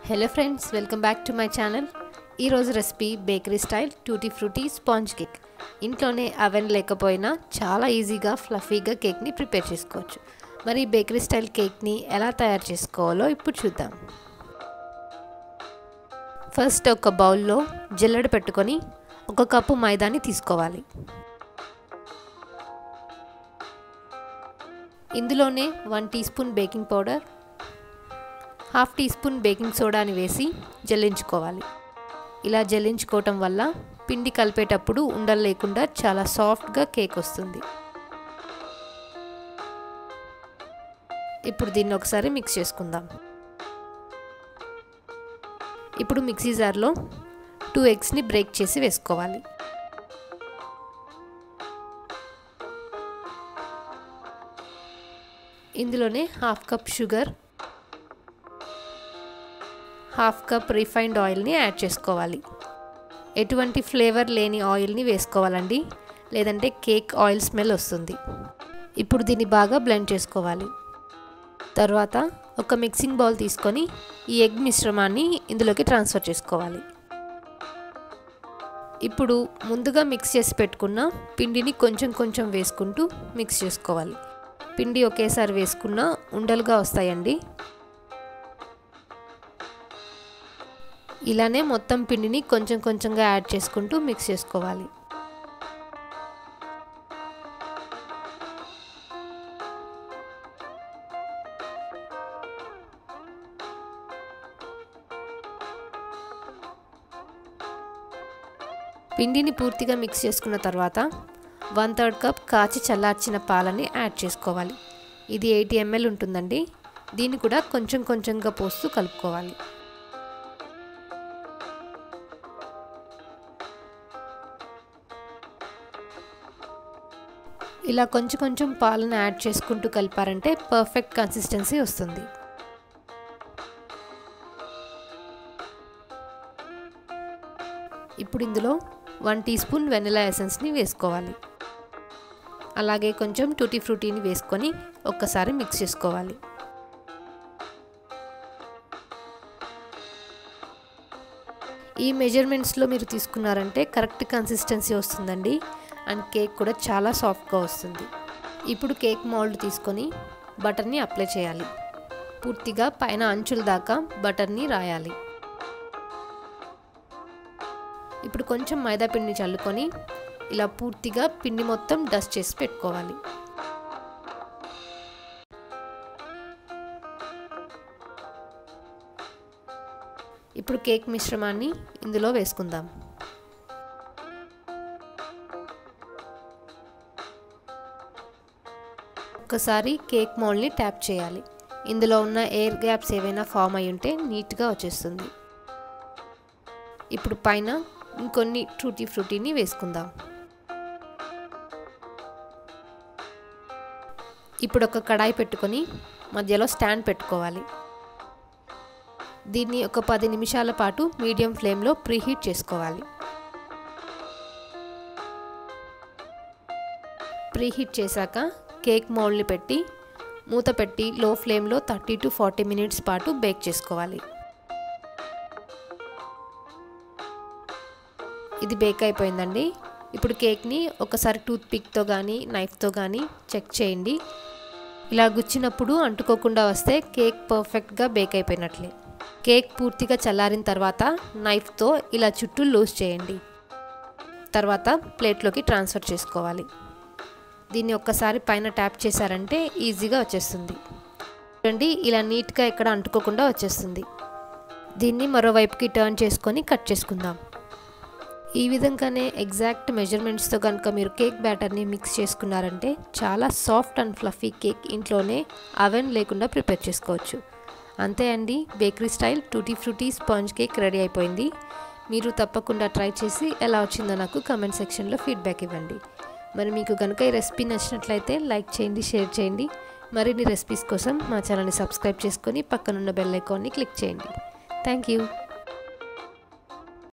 hello friends welcome back to my channel ఈరోజు recipe bakery style tutti frutti sponge cake ఇంట్లోనే oven లేకపోయినా చాలా ఈజీగా ఫ్లఫీగా కేక్ని ప్రిపేర్ చేసుకోవచ్చు మరి ఈ బేకరీ స్టైల్ కేక్ని ఎలా తయారు చేసుకోవాలో ఇప్పుడు చూద్దాం ఫస్ట్ ఒక బౌల్లో జల్లెడ పెట్టుకొని ఒక కప్పు మైదాని తీసుకోవాలి ఇందులోనే one teaspoon baking powder half teaspoon baking సోడాని వేసి జల్లించుకోవాలి ఇలా జల్లించుకోవటం వల్ల పిండి కలిపేటప్పుడు ఉండలు లేకుండా చాలా సాఫ్ట్గా కేక్ వస్తుంది ఇప్పుడు దీన్ని ఒకసారి మిక్స్ చేసుకుందాం ఇప్పుడు మిక్సీ జార్లో టూ ఎగ్స్ని బ్రేక్ చేసి వేసుకోవాలి ఇందులోనే half cup sugar half cup refined ఆయిల్ని యాడ్ చేసుకోవాలి ఎటువంటి ఫ్లేవర్ లేని ఆయిల్ని వేసుకోవాలండి లేదంటే కేక్ ఆయిల్ స్మెల్ వస్తుంది ఇప్పుడు దీన్ని బాగా బ్లెండ్ చేసుకోవాలి తర్వాత ఒక మిక్సింగ్ బౌల్ తీసుకొని ఈ ఎగ్ మిశ్రమాన్ని ఇందులోకి ట్రాన్స్ఫర్ చేసుకోవాలి ఇప్పుడు ముందుగా మిక్స్ చేసి పెట్టుకున్న పిండిని కొంచెం కొంచెం వేసుకుంటూ మిక్స్ చేసుకోవాలి పిండి ఒకేసారి వేసుకున్న ఉండలుగా వస్తాయండి ఇలానే మొత్తం పిండిని కొంచెం కొంచెంగా యాడ్ చేసుకుంటూ మిక్స్ చేసుకోవాలి పిండిని పూర్తిగా మిక్స్ చేసుకున్న తర్వాత వన్ థర్డ్ కప్ కాచి చల్లార్చిన పాలని యాడ్ చేసుకోవాలి ఇది ఎయిటీ ఎంఎల్ ఉంటుందండి దీన్ని కూడా కొంచెం కొంచెంగా పోస్తూ కలుపుకోవాలి ఇలా కొంచెం కొంచెం పాలను యాడ్ చేసుకుంటూ కలిపారంటే పర్ఫెక్ట్ కన్సిస్టెన్సీ వస్తుంది ఇప్పుడు ఇందులో వన్ టీ స్పూన్ వెనిలా ఎసెన్స్ని వేసుకోవాలి అలాగే కొంచెం టూటీ ఫ్రూటీని వేసుకొని ఒక్కసారి మిక్స్ చేసుకోవాలి ఈ మెజర్మెంట్స్లో మీరు తీసుకున్నారంటే కరెక్ట్ కన్సిస్టెన్సీ వస్తుందండి అండ్ కేక్ కూడా చాలా సాఫ్ట్గా వస్తుంది ఇప్పుడు కేక్ మౌల్డ్ తీసుకొని బటర్ని అప్లై చేయాలి పూర్తిగా పైన అంచుల దాకా బటర్ని రాయాలి ఇప్పుడు కొంచెం మైదా పిండిని చల్లుకొని ఇలా పూర్తిగా పిండి మొత్తం డస్ట్ చేసి పెట్టుకోవాలి ఇప్పుడు కేక్ మిశ్రమాన్ని ఇందులో వేసుకుందాం ఒక్కసారి కేక్ మోల్డ్ని ట్యాప్ చేయాలి ఇందులో ఉన్న ఎయిర్ గ్యాప్స్ ఏవైనా ఫామ్ అయి ఉంటే నీట్గా వచ్చేస్తుంది ఇప్పుడు పైన ఇంకొన్ని ట్రూటీ ఫ్రూటీని వేసుకుందాం ఇప్పుడు ఒక కడాయి పెట్టుకొని మధ్యలో స్టాండ్ పెట్టుకోవాలి దీన్ని ఒక పది నిమిషాల పాటు మీడియం ఫ్లేమ్లో ప్రీహీట్ చేసుకోవాలి ప్రీహీట్ చేశాక కేక్ మౌల్డ్ని పెట్టి మూత పెట్టి లో ఫ్లేమ్లో థర్టీ టు ఫార్టీ మినిట్స్ పాటు బేక్ చేసుకోవాలి ఇది బేక్ అయిపోయిందండి ఇప్పుడు కేక్ని ఒకసారి టూత్ పిక్తో కానీ నైఫ్తో కానీ చెక్ చేయండి ఇలా గుచ్చినప్పుడు అంటుకోకుండా వస్తే కేక్ పర్ఫెక్ట్గా బేక్ అయిపోయినట్లే కేక్ పూర్తిగా చల్లారిన తర్వాత నైఫ్తో ఇలా చుట్టూ లూజ్ చేయండి తర్వాత ప్లేట్లోకి ట్రాన్స్ఫర్ చేసుకోవాలి దీన్ని ఒక్కసారి పైన ట్యాప్ చేశారంటే ఈజీగా వచ్చేస్తుంది చూడండి ఇలా నీట్గా ఎక్కడ అంటుకోకుండా వచ్చేస్తుంది దీన్ని మరోవైపుకి టర్న్ చేసుకొని కట్ చేసుకుందాం ఈ విధంగానే ఎగ్జాక్ట్ మెజర్మెంట్స్తో కనుక మీరు కేక్ బ్యాటర్ని మిక్స్ చేసుకున్నారంటే చాలా సాఫ్ట్ అండ్ ఫ్లఫీ కేక్ ఇంట్లోనే అవెన్ లేకుండా ప్రిపేర్ చేసుకోవచ్చు అంతే అండి bakery style tutti frutti sponge cake ready అయిపోయింది మీరు తప్పకుండా ట్రై చేసి ఎలా వచ్చిందో నాకు కమెంట్ సెక్షన్లో ఫీడ్బ్యాక్ ఇవ్వండి మరి మీకు కనుక ఈ రెసిపీ నచ్చినట్లయితే లైక్ చేయండి షేర్ చేయండి మరిన్ని రెసిపీస్ కోసం మా ఛానల్ని సబ్స్క్రైబ్ చేసుకొని పక్కనున్న బెల్ ఐకాన్ని క్లిక్ చేయండి థ్యాంక్ యూ